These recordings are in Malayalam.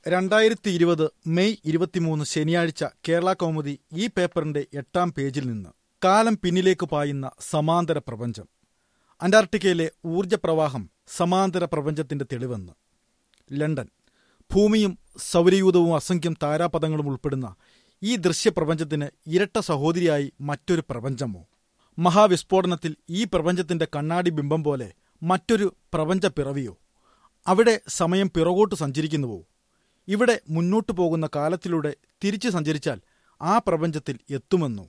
രണ്ടായിരത്തി ഇരുപത് മെയ് ഇരുപത്തിമൂന്ന് ശനിയാഴ്ച കേരള കൗമുദി ഈ പേപ്പറിന്റെ എട്ടാം പേജിൽ നിന്ന് കാലം പിന്നിലേക്ക് പായുന്ന സമാന്തര പ്രപഞ്ചം അന്റാർട്ടിക്കയിലെ ഊർജപ്രവാഹം സമാന്തര പ്രപഞ്ചത്തിന്റെ തെളിവെന്ന് ലണ്ടൻ ഭൂമിയും സൗരയൂഥവും അസംഖ്യം താരാപഥങ്ങളും ഉൾപ്പെടുന്ന ഈ ദൃശ്യപ്രപഞ്ചത്തിന് ഇരട്ട സഹോദരിയായി മറ്റൊരു പ്രപഞ്ചമോ മഹാവിസ്ഫോടനത്തിൽ ഈ പ്രപഞ്ചത്തിന്റെ കണ്ണാടി ബിംബം പോലെ മറ്റൊരു പ്രപഞ്ച പിറവിയോ അവിടെ സമയം പിറകോട്ട് സഞ്ചരിക്കുന്നുവോ ഇവിടെ മുന്നോട്ടു പോകുന്ന കാലത്തിലൂടെ തിരിച്ചു സഞ്ചരിച്ചാൽ ആ പ്രപഞ്ചത്തിൽ എത്തുമെന്നോ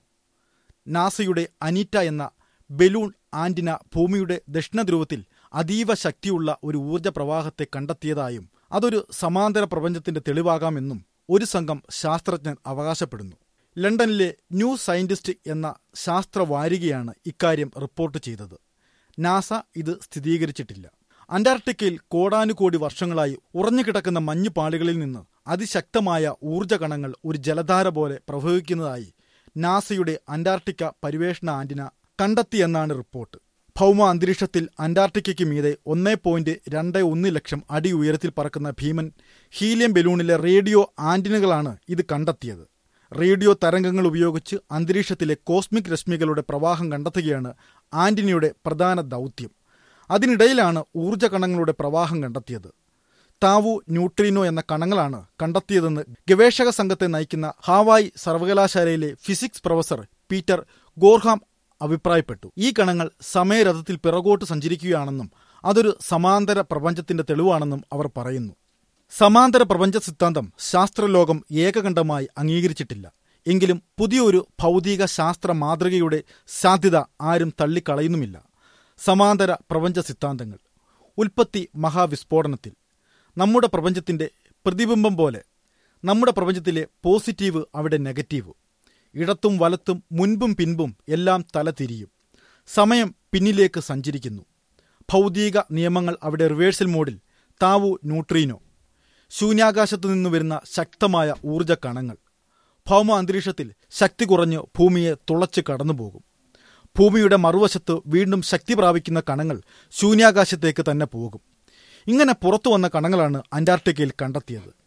നാസയുടെ അനീറ്റ എന്ന ബലൂൺ ആന്റിന ഭൂമിയുടെ ദക്ഷിണധ്രുവത്തിൽ അതീവ ശക്തിയുള്ള ഒരു ഊർജ്ജ പ്രവാഹത്തെ കണ്ടെത്തിയതായും അതൊരു സമാന്തര പ്രപഞ്ചത്തിന്റെ തെളിവാകാമെന്നും ഒരു സംഘം ശാസ്ത്രജ്ഞർ അവകാശപ്പെടുന്നു ലണ്ടനിലെ ന്യൂ സയന്റിസ്റ്റ് എന്ന ശാസ്ത്ര വാരികയാണ് ഇക്കാര്യം റിപ്പോർട്ട് ചെയ്തത് നാസ ഇത് സ്ഥിരീകരിച്ചിട്ടില്ല അന്റാർട്ടിക്കയിൽ കോടാനുകോടി വർഷങ്ങളായി ഉറഞ്ഞുകിടക്കുന്ന മഞ്ഞുപാളികളിൽ നിന്ന് അതിശക്തമായ ഊർജ്ജകണങ്ങൾ ഒരു ജലധാര പോലെ പ്രവഹിക്കുന്നതായി നാസയുടെ അന്റാർട്ടിക്ക പര്യവേഷണ ആന്റിന കണ്ടെത്തിയെന്നാണ് റിപ്പോർട്ട് ഭൗമ അന്തരീക്ഷത്തിൽ അന്റാർട്ടിക്കയ്ക്ക് മീതെ ഒന്നേ പോയിന്റ് രണ്ട് ഒന്ന് ലക്ഷം അടി ഉയരത്തിൽ പറക്കുന്ന ഭീമൻ ഹീലിയം ബലൂണിലെ റേഡിയോ ആന്റിനകളാണ് ഇത് കണ്ടെത്തിയത് റേഡിയോ തരംഗങ്ങൾ ഉപയോഗിച്ച് അന്തരീക്ഷത്തിലെ കോസ്മിക് രശ്മികളുടെ പ്രവാഹം കണ്ടെത്തുകയാണ് ആന്റിനയുടെ പ്രധാന ദൗത്യം അതിനിടയിലാണ് ഊർജ്ജ കണങ്ങളുടെ പ്രവാഹം കണ്ടെത്തിയത് താവു ന്യൂട്രീനോ എന്ന കണങ്ങളാണ് കണ്ടെത്തിയതെന്ന് ഗവേഷക സംഘത്തെ നയിക്കുന്ന ഹാവായ് സർവകലാശാലയിലെ ഫിസിക്സ് പ്രൊഫസർ പീറ്റർ ഗോർഹാം അഭിപ്രായപ്പെട്ടു ഈ കണങ്ങൾ സമയരഥത്തിൽ പിറകോട്ട് സഞ്ചരിക്കുകയാണെന്നും അതൊരു സമാന്തര പ്രപഞ്ചത്തിന്റെ തെളിവാണെന്നും അവർ പറയുന്നു സമാന്തര പ്രപഞ്ച സിദ്ധാന്തം ശാസ്ത്രലോകം ഏകകണ്ഠമായി അംഗീകരിച്ചിട്ടില്ല എങ്കിലും പുതിയൊരു ഭൗതിക ശാസ്ത്ര മാതൃകയുടെ സാധ്യത ആരും തള്ളിക്കളയുന്നുമില്ല സമാന്തര പ്രപഞ്ച സിദ്ധാന്തങ്ങൾ ഉൽപ്പത്തി മഹാവിസ്ഫോടനത്തിൽ നമ്മുടെ പ്രപഞ്ചത്തിന്റെ പ്രതിബിംബം പോലെ നമ്മുടെ പ്രപഞ്ചത്തിലെ പോസിറ്റീവ് അവിടെ നെഗറ്റീവ് ഇടത്തും വലത്തും മുൻപും പിൻപും എല്ലാം തല തിരിയും സമയം പിന്നിലേക്ക് സഞ്ചരിക്കുന്നു ഭൗതിക നിയമങ്ങൾ അവിടെ റിവേഴ്സൽ മോഡിൽ താവു ന്യൂട്രീനോ ശൂന്യാകാശത്തു നിന്ന് വരുന്ന ശക്തമായ ഊർജ്ജ കണങ്ങൾ ഭൗമ അന്തരീക്ഷത്തിൽ ശക്തി കുറഞ്ഞ് ഭൂമിയെ തുളച്ച് കടന്നുപോകും ഭൂമിയുടെ മറുവശത്ത് വീണ്ടും ശക്തി പ്രാപിക്കുന്ന കണങ്ങൾ ശൂന്യാകാശത്തേക്ക് തന്നെ പോകും ഇങ്ങനെ പുറത്തു വന്ന കണങ്ങളാണ് അന്റാർട്ടിക്കയിൽ കണ്ടെത്തിയത്